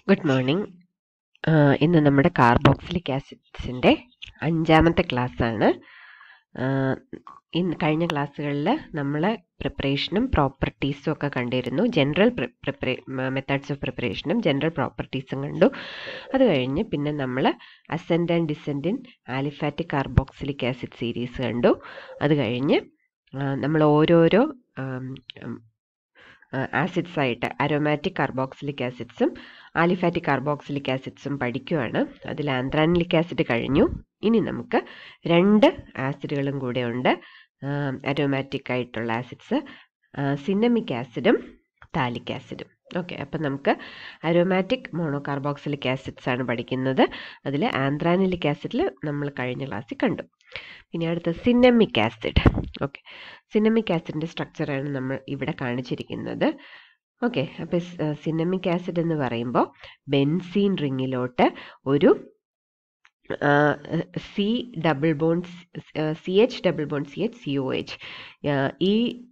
good morning ഇന്ന് നമ്മുടെ carboxylic ആസിഡ്സിൻ്റെ അഞ്ചാമത്തെ ക്ലാസ്സാണ് ഇന്ന് കഴിഞ്ഞ ക്ലാസ്സുകളിൽ നമ്മൾ പ്രിപ്പറേഷനും പ്രോപ്പർട്ടീസും ഒക്കെ കണ്ടിരുന്നു ജനറൽ പ്രിപ്പറേ മെത്തേഡ്സ് ഓഫ് പ്രിപ്പറേഷനും ജനറൽ പ്രോപ്പർട്ടീസും കണ്ടു അത് കഴിഞ്ഞ് പിന്നെ നമ്മൾ ascend and descend in aliphatic carboxylic acid series കണ്ടു അത് കഴിഞ്ഞ് നമ്മൾ ഓരോരോ ആസിഡ്സ് ആയിട്ട് അരോമാറ്റിക് കാർബോക്സിലിക് ആസിഡ്സും ആലിഫാറ്റിക് കാർബോക്സിലിക് ആസിഡ്സും പഠിക്കുവാണ് അതിൽ ആന്ത്രാനിലിക് ആസിഡ് കഴിഞ്ഞു ഇനി നമുക്ക് രണ്ട് ആസിഡുകളും കൂടെ ഉണ്ട് അരോമാറ്റിക് ആയിട്ടുള്ള ആസിഡ്സ് സിന്നമിക് ആസിഡും താലിക് ആസിഡും ഓക്കെ അപ്പം നമുക്ക് അരോമാറ്റിക് മോണോകാർബോക്സിലിക് ആസിഡ്സ് ആണ് പഠിക്കുന്നത് അതിൽ ആന്ത്രാനിലിക് ആസിഡിൽ നമ്മൾ കഴിഞ്ഞ ക്ലാസ്സിൽ കണ്ടു പിന്നെ അടുത്ത സിന്നമിക് ആസിഡ് ഓക്കെ സിന്നമിക് ആസിഡിൻ്റെ സ്ട്രക്ചറാണ് നമ്മൾ ഇവിടെ കാണിച്ചിരിക്കുന്നത് ഓക്കെ അപ്പോൾ സിന്നമിക് ആസിഡ് എന്ന് പറയുമ്പോൾ ബെൻസീൻ റിങ്ങിലോട്ട് ഒരു C double bond C H double bond C H C O H ഈ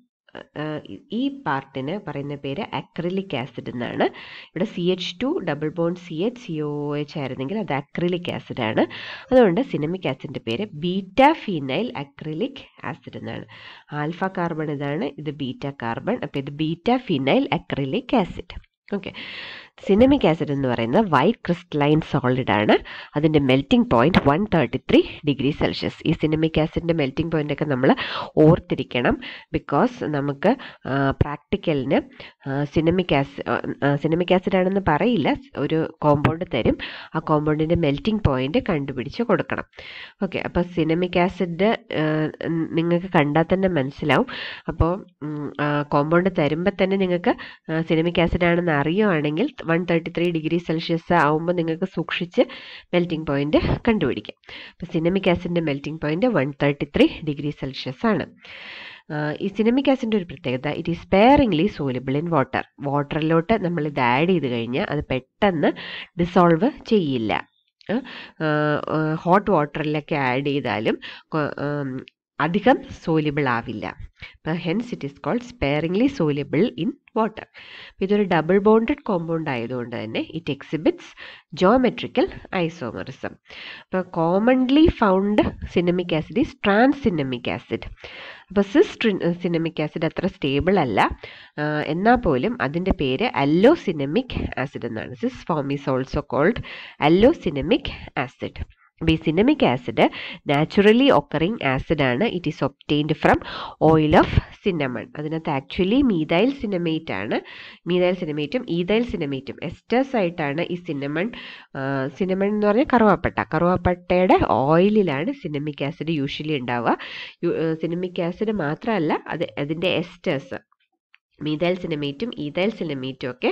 ഈ പാർട്ടിന് പറയുന്ന പേര് അക്രിലിക് ആസിഡ് എന്നാണ് ഇവിടെ C H two double bond C H C O H ആയിരുന്നെങ്കിൽ അത് അക്രിലിക് ആസിഡ് ആണ് അതുകൊണ്ട് സിനമിക് ആസിഡിൻ്റെ പേര് ബീറ്റ ഫീനൈൽ അക്രിലിക് ആസിഡ് എന്നാണ് ആൽഫ കാർബൺ ഇതാണ് ഇത് ബീറ്റ കാർബൺ അപ്പോൾ ഇത് beta phenyl acrylic acid okay cinnamic acid എന്ന് പറയുന്നത് വൈറ്റ് ക്രിസ്റ്റലൈൻ സോളിഡ് ആണ് അതിൻ്റെ melting point one thirty three degree Celsius ഈ സിനമിക് ആസിഡിൻ്റെ മെൽറ്റിംഗ് പോയിന്റ് ഒക്കെ നമ്മൾ ഓർത്തിരിക്കണം ബിക്കോസ് നമുക്ക് പ്രാക്ടിക്കലിന് സിനമിക് ആസിഡ് സിനമിക് ആസിഡ് ആണെന്ന് പറയില്ല ഒരു കോമ്പൗണ്ട് തരും ആ കോമ്പൗണ്ടിൻ്റെ മെൽറ്റിംഗ് പോയിന്റ് കണ്ടുപിടിച്ച് കൊടുക്കണം ഓക്കെ അപ്പോൾ സിനമിക് ആസിഡ് നിങ്ങൾക്ക് കണ്ടാൽ തന്നെ മനസ്സിലാവും അപ്പോൾ കോമ്പൗണ്ട് തരുമ്പോൾ തന്നെ നിങ്ങൾക്ക് സിനമിക് ആസിഡ് ആണെന്ന് അറിയുവാണെങ്കിൽ one thirty three degree Celsius ആവുമ്പോൾ നിങ്ങൾക്ക് സൂക്ഷിച്ച് മെൽറ്റിംഗ് പോയിന്റ് കണ്ടുപിടിക്കാം അപ്പോൾ സിനമിക് ആസിഡിൻ്റെ melting point one thirty three degree Celsius ആണ് ഈ സിനമിക് ആസിഡിൻ്റെ ഒരു പ്രത്യേകത it is sparingly soluble in water വാട്ടറിലോട്ട് നമ്മൾ ഇത് ആഡ് ചെയ്ത് കഴിഞ്ഞാൽ അത് പെട്ടെന്ന് ഡിസോൾവ് ചെയ്യില്ല ഹോട്ട് വാട്ടറിലൊക്കെ ആഡ് ചെയ്താലും അധികം സോലിബിൾ ആവില്ല അപ്പോൾ hence it is called sparingly soluble in water ഇതൊരു ഡബിൾ ബോണ്ടഡ് കോമ്പൗണ്ട് ആയതുകൊണ്ട് തന്നെ ഇറ്റ് എക്സിബിറ്റ്സ് ജോമെട്രിക്കൽ ഐസോമറിസം അപ്പോൾ commonly found cinnamic acid is trans cinnamic acid അപ്പോൾ സിസ് സിനമിക് ആസിഡ് അത്ര സ്റ്റേബിൾ അല്ല എന്നാൽ പോലും അതിൻ്റെ പേര് അല്ലോ സിനമിക് ആസിഡ് എന്നാണ് cis form is also called allo cinnamic acid അപ്പോൾ ഈ cinnamic acid naturally occurring acid ആണ് it is obtained from oil of cinnamon അതിനകത്ത് ആക്ച്വലി മീതൈൽ സിനമേറ്റ് ആണ് മീതൈൽ സിനമേറ്റും ഈതൈൽ സിനമേറ്റും എസ്റ്റേഴ്സ് ആയിട്ടാണ് ഈ സിന്നമൺ സിന്നമൺ എന്ന് പറഞ്ഞാൽ കറുവാപ്പട്ട കറുവാപ്പട്ടയുടെ ഓയിലിലാണ് സിനമിക് ആസിഡ് യൂഷ്വലി ഉണ്ടാവുക സിനമിക് ആസിഡ് മാത്രമല്ല അത് അതിൻ്റെ എസ്റ്റേഴ്സ് മീതൈൽ സിനമേറ്റും ഈതൈൽ സിനമേറ്റും ഒക്കെ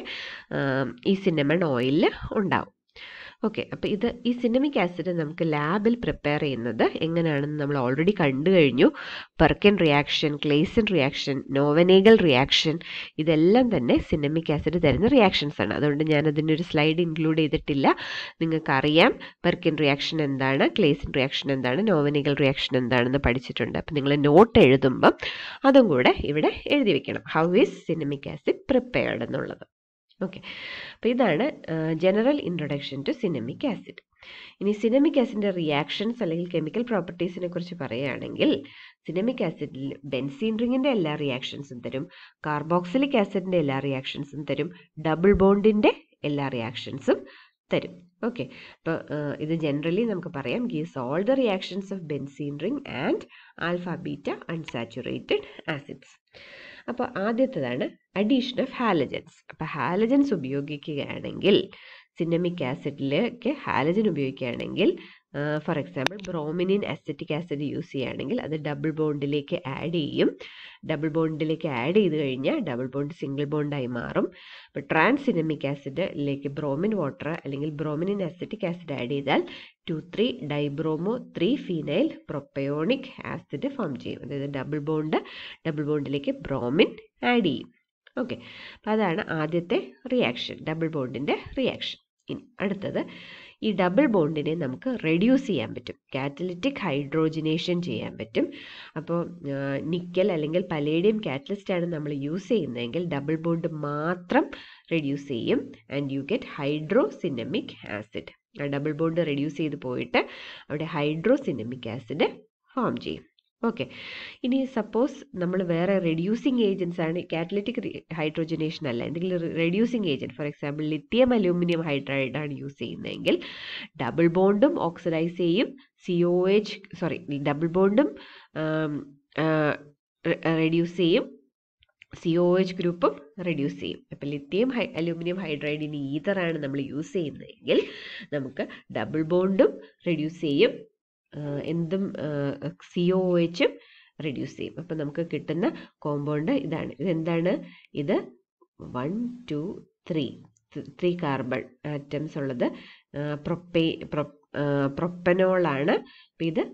ഈ സിന്നമൺ ഓയിലിൽ ഉണ്ടാവും ഓക്കെ അപ്പോൾ ഇത് ഈ സിനമിക് ആസിഡ് നമുക്ക് ലാബിൽ പ്രിപ്പയർ ചെയ്യുന്നത് എങ്ങനെയാണെന്ന് നമ്മൾ ഓൾറെഡി കണ്ടു കഴിഞ്ഞു Perkin reaction Claisen reaction Knoevenagel reaction ഇതെല്ലാം തന്നെ സിനമിക് ആസിഡ് തരുന്ന റിയാക്ഷൻസ് ആണ് അതുകൊണ്ട് ഞാൻ അതിനൊരു സ്ലൈഡ് ഇൻക്ലൂഡ് ചെയ്തിട്ടില്ല നിങ്ങൾക്കറിയാം പെർക്കൻ റിയാക്ഷൻ എന്താണ് ക്ലേസൻ റിയാക്ഷൻ എന്താണ് നോവനേഗൽ റിയാക്ഷൻ എന്താണെന്ന് പഠിച്ചിട്ടുണ്ട് അപ്പം നിങ്ങൾ നോട്ട് എഴുതുമ്പം അതും കൂടെ ഇവിടെ എഴുതി വെക്കണം how is cinnamic acid prepared എന്നുള്ളത് ഓക്കെ അപ്പോൾ ഇതാണ് general introduction to cinnamic acid ഇനി സിനമിക് ആസിഡിൻ്റെ റിയാക്ഷൻസ് അല്ലെങ്കിൽ കെമിക്കൽ പ്രോപ്പർട്ടീസിനെ കുറിച്ച് പറയുകയാണെങ്കിൽ സിനമിക് ആസിഡിൽ ബെൻസീൻ റിങ്ങിൻ്റെ എല്ലാ റിയാക്ഷൻസും തരും കാർബോക്സിലിക് ആസിഡിൻ്റെ എല്ലാ റിയാക്ഷൻസും തരും ഡബിൾ ബോണ്ടിൻ്റെ എല്ലാ റിയാക്ഷൻസും തരും ഓക്കെ അപ്പോൾ ഇത് ജനറലി നമുക്ക് പറയാം gives all the reactions of benzene ring and alpha beta unsaturated acids അപ്പോൾ ആദ്യത്തേതാണ് അഡീഷൻ ഓഫ് ഹാലജൻസ് അപ്പോൾ ഹാലജൻസ് ഉപയോഗിക്കുകയാണെങ്കിൽ സിനമിക് ആസിഡിലേക്ക് ഹാലജൻ ഉപയോഗിക്കുകയാണെങ്കിൽ for example bromine in acetic acid use ചെയ്യുകയാണെങ്കിൽ അത് ഡബിൾ ബോണ്ടിലേക്ക് ആഡ് ചെയ്യും ഡബിൾ ബോണ്ടിലേക്ക് ആഡ് ചെയ്ത് കഴിഞ്ഞാൽ ഡബിൾ ബോണ്ട് സിംഗിൾ ബോണ്ടായി മാറും അപ്പോൾ ട്രാൻസ് സിനമിക് ആസിഡിലേക്ക് ബ്രോമിൻ വാട്ടർ അല്ലെങ്കിൽ ബ്രോമിനിൻ അസറ്റിക് ആസിഡ് ആഡ് ചെയ്താൽ two three dibromo three phenyl propionic acid form ചെയ്യും അതായത് ഡബിൾ ബോണ്ട് ഡബിൾ ബോണ്ടിലേക്ക് ബ്രോമിൻ ആഡ് ചെയ്യും ഓക്കെ അപ്പോൾ അതാണ് ആദ്യത്തെ റിയാക്ഷൻ ഡബിൾ ബോണ്ടിൻ്റെ റിയാക്ഷൻ ഇനി അടുത്തത് ഈ ഡബിൾ ബോണ്ടിനെ നമുക്ക് റെഡ്യൂസ് ചെയ്യാൻ പറ്റും കാറ്റലിറ്റിക് ഹൈഡ്രോജനേഷൻ ചെയ്യാൻ പറ്റും അപ്പോൾ നിക്കൽ അല്ലെങ്കിൽ പലേഡിയം കാറ്റലിസ്റ്റ് ആണ് നമ്മൾ യൂസ് ചെയ്യുന്നതെങ്കിൽ ഡബിൾ ബോണ്ട് മാത്രം റെഡ്യൂസ് ചെയ്യും and you get hydrocinnamic acid ആ ഡബിൾ ബോണ്ട് റെഡ്യൂസ് ചെയ്ത് പോയിട്ട് അവിടെ ഹൈഡ്രോസിനമിക് ആസിഡ് ഫോം ചെയ്യും ഓക്കെ ഇനി സപ്പോസ് നമ്മൾ വേറെ റെഡ്യൂസിങ് ഏജൻസ് ആണ് കാറ്റലിറ്റിക് ഹൈഡ്രോജനേഷൻ അല്ല എന്തെങ്കിലും reducing agent for example lithium aluminium hydride ആണ് യൂസ് ചെയ്യുന്നതെങ്കിൽ ഡബിൾ ബോണ്ടും ഓക്സിഡൈസ് ചെയ്യും C O H sorry double ബോണ്ടും റെഡ്യൂസ് ചെയ്യും സി ഒ എച്ച് ഗ്രൂപ്പും റെഡ്യൂസ് ചെയ്യും അപ്പം ലിത്തിയം ഹൈ അലൂമിനിയം ഹൈഡ്രൈഡിന് ഈതറാണ് നമ്മൾ യൂസ് ചെയ്യുന്നതെങ്കിൽ നമുക്ക് ഡബിൾ ബോണ്ടും റെഡ്യൂസ് ചെയ്യും എന്തും സി ഒ എച്ചും റെഡ്യൂസ് ചെയ്യും അപ്പം നമുക്ക് കിട്ടുന്ന കോമ്പൗണ്ട് ഇതാണ് ഇതെന്താണ് ഇത് one two three three carbon atoms ഉള്ളത് പ്രൊപ്പേ പ്രൊപ്പനോളാണ് അപ്പം ഇത്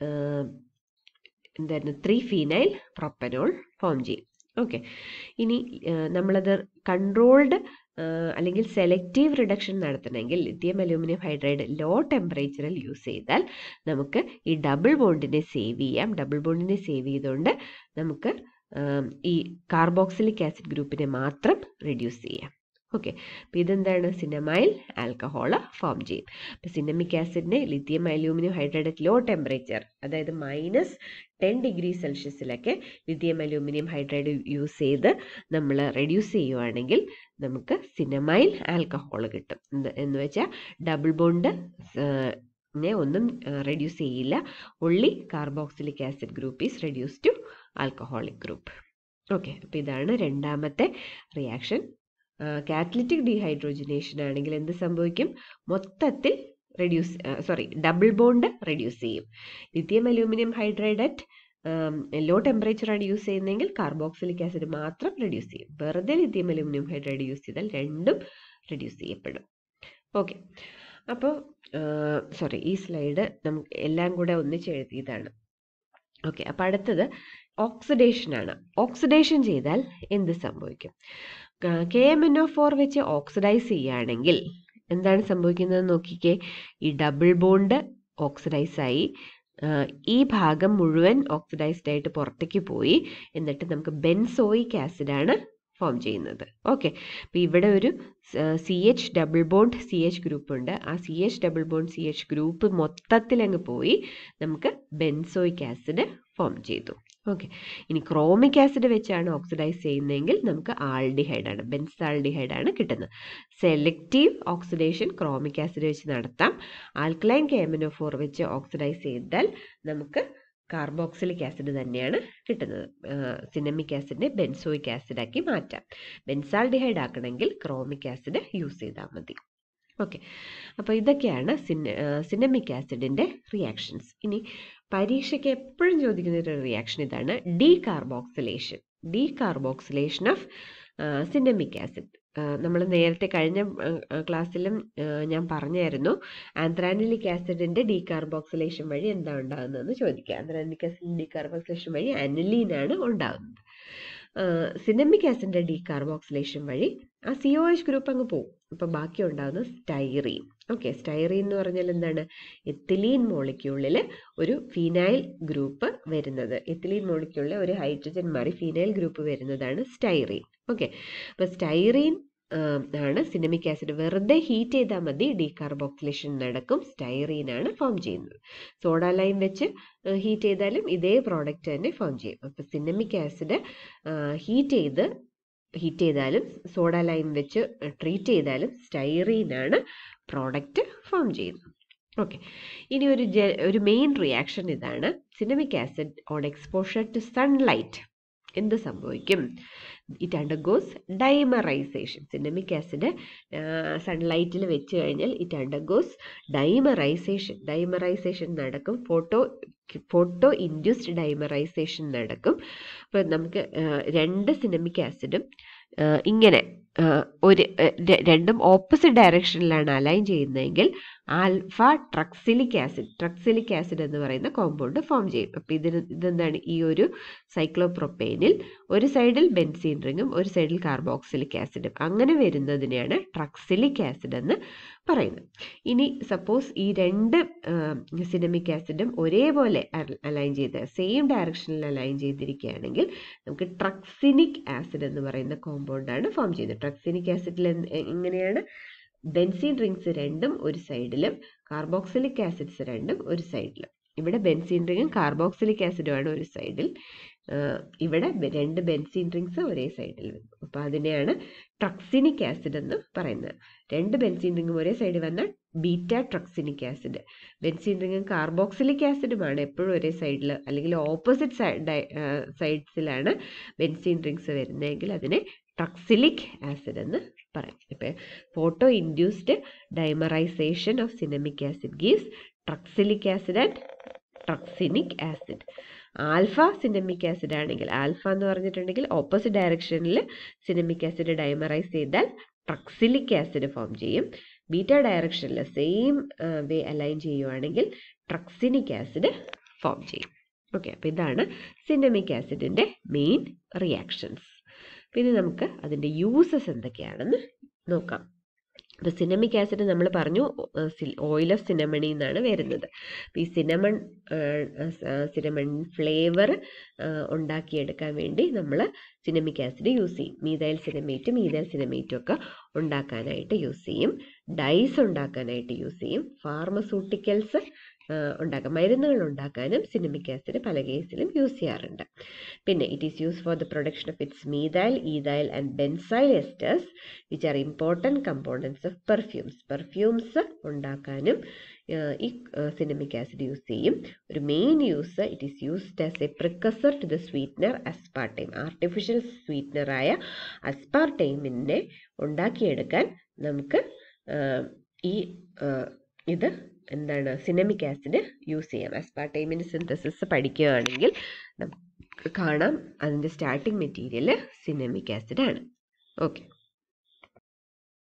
എന്തായിരുന്നു ത്രീ ഫീനൈൽ പ്രൊപ്പനോൾ ഫോം ചെയ്യും ഓക്കെ ഇനി നമ്മളത് കൺട്രോൾഡ് അല്ലെങ്കിൽ സെലക്റ്റീവ് റിഡക്ഷൻ നടത്തണമെങ്കിൽ ലിത്തിയം അലൂമിനിയം ഹൈഡ്രൈഡ് ലോ ടെമ്പറേച്ചറിൽ യൂസ് ചെയ്താൽ നമുക്ക് ഈ ഡബിൾ ബോണ്ടിനെ സേവ് ചെയ്യാം ഡബിൾ ബോണ്ടിനെ സേവ് ചെയ്തുകൊണ്ട് നമുക്ക് ഈ കാർബോക്സിലിക് ആസിഡ് ഗ്രൂപ്പിനെ മാത്രം റെഡ്യൂസ് ചെയ്യാം ഓക്കെ അപ്പം ഇതെന്താണ് സിനമൈൽ ആൽക്കഹോൾ ഫോം ചെയ്യും അപ്പം സിനമിക് ആസിഡിനെ lithium aluminium hydride low temperature അതായത് മൈനസ് ടെൻ ഡിഗ്രി സെൽഷ്യസിലൊക്കെ ലിത്തിയം അലൂമിനിയം ഹൈഡ്രൈഡ് യൂസ് ചെയ്ത് നമ്മൾ റെഡ്യൂസ് ചെയ്യുവാണെങ്കിൽ നമുക്ക് സിനമൈൽ ആൽക്കഹോൾ കിട്ടും എന്ന് വെച്ചാൽ ഡബിൾ ബോണ്ട് നെ ഒന്നും റെഡ്യൂസ് ചെയ്യില്ല only carboxylic acid group is reduce to alcoholic group okay അപ്പോൾ ഇതാണ് രണ്ടാമത്തെ റിയാക്ഷൻ കാറ്റലിറ്റിക് ഡീഹൈഡ്രോജനേഷൻ ആണെങ്കിൽ എന്ത് സംഭവിക്കും മൊത്തത്തിൽ reduce sorry double bond reduce ചെയ്യും lithium aluminium hydride at low ടെമ്പറേച്ചറാണ് യൂസ് ചെയ്യുന്നതെങ്കിൽ കാർബോക്സിലിക് ആസിഡ് മാത്രം റെഡ്യൂസ് ചെയ്യും വെറുതെ ലിത്തിയം അലൂമിനിയം ഹൈഡ്രൈഡ് യൂസ് ചെയ്താൽ രണ്ടും റെഡ്യൂസ് ചെയ്യപ്പെടും ഓക്കെ അപ്പോൾ സോറി ഈ സ്ലൈഡ് നമുക്ക് എല്ലാം കൂടെ ഒന്നിച്ച് എഴുതിയതാണ് ഓക്കെ അപ്പോൾ അടുത്തത് ഓക്സിഡേഷൻ ആണ് ഓക്സിഡേഷൻ ചെയ്താൽ എന്ത് സംഭവിക്കും K M N O four വെച്ച് ഓക്സിഡൈസ് ചെയ്യുകയാണെങ്കിൽ എന്താണ് സംഭവിക്കുന്നത് നോക്കിക്കേ ഈ ഡബിൾ ബോണ്ട് ഓക്സിഡൈസ് ആയി ഈ ഭാഗം മുഴുവൻ ഓക്സിഡൈസ്ഡ് ആയിട്ട് പുറത്തേക്ക് പോയി എന്നിട്ട് നമുക്ക് ബെൻസോയിക് ആസിഡാണ് ഫോം ചെയ്യുന്നത് ഓക്കെ അപ്പോൾ ഇവിടെ ഒരു C H double bond C H group ഉണ്ട് ആ C H double bond C H group മൊത്തത്തിൽ അങ്ങ് പോയി നമുക്ക് ബെൻസോയിക് ആസിഡ് ഫോം ചെയ്തു ഓക്കെ ഇനി ക്രോമിക് ആസിഡ് വെച്ചാണ് ഓക്സിഡൈസ് ചെയ്യുന്നതെങ്കിൽ നമുക്ക് ആൾഡിഹൈഡ് ആണ് ബെൻസാൾഡിഹൈഡ് ആണ് കിട്ടുന്നത് സെലക്റ്റീവ് ഓക്സിഡേഷൻ ക്രോമിക് ആസിഡ് വെച്ച് നടത്താം ആൽക്കലൈൻ കെമിനോ ഫോർ വെച്ച് ഓക്സിഡൈസ് ചെയ്താൽ നമുക്ക് കാർബോക്സിലിക് ആസിഡ് തന്നെയാണ് കിട്ടുന്നത് സിനമിക് ആസിഡിനെ ബെൻസോയിക് ആസിഡാക്കി മാറ്റാം ബെൻസാൾഡിഹൈഡ് ആക്കണമെങ്കിൽ ക്രോമിക് ആസിഡ് യൂസ് ചെയ്താൽ മതി ഓക്കെ അപ്പോൾ ഇതൊക്കെയാണ് സിന സിനമിക് ആസിഡിൻ്റെ റിയാക്ഷൻസ് ഇനി പരീക്ഷയ്ക്ക് എപ്പോഴും ചോദിക്കുന്ന ഒരു റിയാക്ഷൻ ഇതാണ് decarboxylation decarboxylation of cinnamic acid നമ്മൾ നേരത്തെ കഴിഞ്ഞ ക്ലാസ്സിലും ഞാൻ പറഞ്ഞായിരുന്നു ആന്ത്രാനിലിക് ആസിഡിൻ്റെ ഡീകാർബോക്സിലേഷൻ വഴി എന്താ ഉണ്ടാകുന്നതെന്ന് ചോദിക്കുക ആന്ത്രാനിലിക് ആസിഡ് ഡീകാർബോക്സിലേഷൻ വഴി അനലീനാണ് ഉണ്ടാകുന്നത് സിനമിക് ആസിഡിൻ്റെ ഡീകാർബോക്സിലേഷൻ വഴി ആ സി ഒ എച്ച് ഗ്രൂപ്പ് അങ്ങ് പോകും അപ്പോൾ ബാക്കി ഉണ്ടാകുന്നത് സ്റ്റൈറീൻ ഓക്കെ സ്റ്റൈറീൻ എന്ന് പറഞ്ഞാൽ എന്താണ് എത്തിലീൻ മോളിക്യൂളിൽ ഒരു ഫിനൈൽ ഗ്രൂപ്പ് വരുന്നത് എത്തിലീൻ മോളിക്യൂളിൽ ഒരു ഹൈഡ്രജൻ മാറി ഫിനൈൽ ഗ്രൂപ്പ് വരുന്നതാണ് സ്റ്റൈറീൻ ഓക്കെ അപ്പോൾ സ്റ്റൈറീൻ ആണ് സിനമിക് ആസിഡ് വെറുതെ ഹീറ്റ് ചെയ്താൽ മതി ഡീകാർബോക്സിലേഷൻ നടക്കും സ്റ്റൈറീൻ ആണ് ഫോം ചെയ്യുന്നത് സോഡ ലൈം വെച്ച് ഹീറ്റ് ചെയ്താലും ഇതേ പ്രോഡക്റ്റ് തന്നെ ഫോം ചെയ്യും അപ്പോൾ സിനമിക് ആസിഡ് ഹീറ്റ് ചെയ്ത് ഹീറ്റ് ചെയ്താലും സോഡ ലൈം വെച്ച് ട്രീറ്റ് ചെയ്താലും സ്റ്റൈറീനാണ് പ്രോഡക്റ്റ് ഫോം ചെയ്യുന്നത് ഓക്കെ ഇനി ഒരു ജെ ഒരു മെയിൻ റിയാക്ഷൻ ഇതാണ് cinnamic acid on exposure to sunlight എന്ത് സംഭവിക്കും it undergoes dimerisation cinnamic acid സൺലൈറ്റിൽ വെച്ച് കഴിഞ്ഞാൽ ഇറ്റ് അണ്ടർഗോസ് ഡൈമറൈസേഷൻ ഡൈമറൈസേഷൻ നടക്കും ഫോട്ടോ ഫോട്ടോ ഇൻഡ്യൂസ്ഡ് ഡൈമറൈസേഷൻ നടക്കും അപ്പോൾ നമുക്ക് രണ്ട് സിനമിക് ആസിഡും ഇങ്ങനെ ഒരു രണ്ടും ഓപ്പോസിറ്റ് ഡയറക്ഷനിലാണ് അലൈൻ ചെയ്യുന്നതെങ്കിൽ alpha truxillic acid truxillic acid എന്ന് പറയുന്ന കോമ്പൗണ്ട് ഫോം ചെയ്യും അപ്പോൾ ഇതിന് ഇതെന്താണ് ഈ ഒരു സൈക്ലോപ്രൊപ്പൈനിൽ ഒരു സൈഡിൽ ബെൻസീൻ റിങ്ങും ഒരു സൈഡിൽ കാർബോക്സിലിക് ആസിഡും അങ്ങനെ വരുന്നതിനെയാണ് ട്രക്സിലിക് ആസിഡ് എന്ന് പറയുന്നത് ഇനി സപ്പോസ് ഈ രണ്ട് സിനമിക് ആസിഡും ഒരേപോലെ അലൈൻ ചെയ്ത് സെയിം ഡയറക്ഷനിൽ അലൈൻ ചെയ്തിരിക്കുകയാണെങ്കിൽ നമുക്ക് ട്രക്സിനിക് ആസിഡ് എന്ന് പറയുന്ന കോമ്പൗണ്ടാണ് ഫോം ചെയ്യുന്നത് ട്രക്സിനിക് ആസിഡിൽ എങ്ങനെയാണ് ബെൻസീൻ റിങ്സ് രണ്ടും ഒരു സൈഡിലും കാർബോക്സിലിക് ആസിഡ്സ് രണ്ടും ഒരു സൈഡിലും ഇവിടെ ബെൻസീൻ റിങ്ങും കാർബോക്സിലിക് ആസിഡുമാണ് ഒരു സൈഡിൽ ഇവിടെ രണ്ട് ബെൻസീൻ റിങ്സ് ഒരേ സൈഡിൽ വന്നു അപ്പോൾ അതിനെയാണ് ട്രക്സിനിക് ആസിഡ് എന്ന് പറയുന്നത് രണ്ട് ബെൻസീൻ റിങ്ങും ഒരേ സൈഡിൽ വന്നാൽ ബീറ്റ ട്രക്സിനിക് ആസിഡ് ബെൻസീൻ റിങ്ങും കാർബോക്സിലിക് ആസിഡുമാണ് എപ്പോഴും ഒരേ സൈഡിൽ അല്ലെങ്കിൽ ഓപ്പോസിറ്റ് സൈഡ്സിലാണ് ബെൻസീൻ റിങ്സ് വരുന്നതെങ്കിൽ അതിനെ ട്രക്സിലിക് ആസിഡ് എന്ന് പറയും ഇപ്പം photo induced dimerisation of cinnamic acid gives truxillic acid and truxinic acid alpha cinnamic acid ആണെങ്കിൽ ആൽഫ എന്ന് പറഞ്ഞിട്ടുണ്ടെങ്കിൽ ഓപ്പോസിറ്റ് ഡയറക്ഷനിൽ സിനമിക് ആസിഡ് ഡൈമറൈസ് ചെയ്താൽ ട്രക്സിലിക് ആസിഡ് ഫോം ചെയ്യും ബീറ്റ ഡയറക്ഷനിൽ സെയിം വേ അലൈൻ ചെയ്യുവാണെങ്കിൽ ട്രക്സിനിക് ആസിഡ് ഫോം ചെയ്യും ഓക്കെ അപ്പോൾ ഇതാണ് സിനമിക് ആസിഡിൻ്റെ മെയിൻ റിയാക്ഷൻസ് പിന്നെ നമുക്ക് അതിൻ്റെ യൂസസ് എന്തൊക്കെയാണെന്ന് നോക്കാം അപ്പോൾ സിനമിക് ആസിഡ് നമ്മൾ പറഞ്ഞു ഓയിൽ ഓഫ് സിനമണി എന്നാണ് വരുന്നത് അപ്പോൾ ഈ സിനമൺ സിനമൺ ഫ്ലേവർ ഉണ്ടാക്കിയെടുക്കാൻ വേണ്ടി നമ്മൾ സിനമിക് ആസിഡ് യൂസ് ചെയ്യും മീതൈൽ സിനമേറ്റും മീതൈൽ സിനമേറ്റും ഒക്കെ ഉണ്ടാക്കാനായിട്ട് യൂസ് ചെയ്യും ഡൈസ് ഉണ്ടാക്കാനായിട്ട് യൂസ് ചെയ്യും ഫാർമസ്യൂട്ടിക്കൽസ് ഉണ്ടാക്കാം മരുന്നുകൾ ഉണ്ടാക്കാനും സിനമിക് ആസിഡ് പല കേസിലും യൂസ് ചെയ്യാറുണ്ട് പിന്നെ it is use for the production of its methyl ethyl and benzyl esters which are important components of perfumes perfumes ഉണ്ടാക്കാനും ഈ സിനമിക് ആസിഡ് യൂസ് ചെയ്യും ഒരു main use it is used as a precursor to the sweetener aspartame artificial സ്വീറ്റ്നറായ അസ്പാർട്ടൈമിനെ ഉണ്ടാക്കിയെടുക്കാൻ നമുക്ക് ഈ ഇത് എന്താണ് സിനമിക് ആസിഡ് യൂസ് ചെയ്യാം അസ്പാർട്ടൈമിൻ്റെ സിന്തസിസ് പഠിക്കുകയാണെങ്കിൽ നമുക്ക് കാണാം അതിൻ്റെ സ്റ്റാർട്ടിംഗ് മെറ്റീരിയൽ സിനമിക് ആസിഡ് ആണ് ഓക്കെ